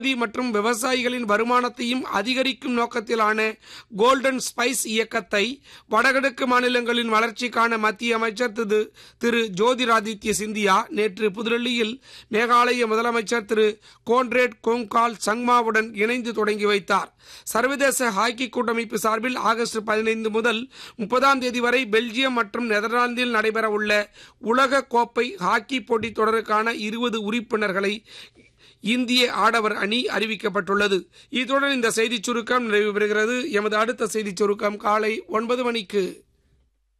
மற்றும் விவசாயிகளின் வருமானத்தையும் அதிகரிக்கும் நோக்கத்திலான கோல்டன் ஸ்பைஸ் இயக்கத்தை வடகிழக்கு மாநிலங்களின் வளர்ச்சிக்கான மத்திய அமைச்சர் திரு திரு ஜோதிராதித்ய சிந்தியா நேற்று புதுடெல்லியில் மேகாலய முதலமைச்சர் திரு கோன்ரேட் கோங்கால் சங்மாவுடன் இணைந்து தொடங்கி வைத்தார் சர்வதேச ஹாக்கி கூட்டமைப்பு சார்பில் ஆகஸ்ட் பதினைந்து முதல் முப்பதாம் தேதி வரை பெல்ஜியம் மற்றும் நெதர்லாந்தில் நடைபெறவுள்ள உலக கோப்பை ஹாக்கி போட்டித் தொடருக்கான இருபது உறுப்பினர்களை இந்திய ஆடவர் அணி அறிவிக்கப்பட்டுள்ளது இத்துடன் இந்த செய்திச் சுருக்கம் நிறைவு பெறுகிறது எமது அடுத்த செய்திச் சுருக்கம் காலை ஒன்பது மணிக்கு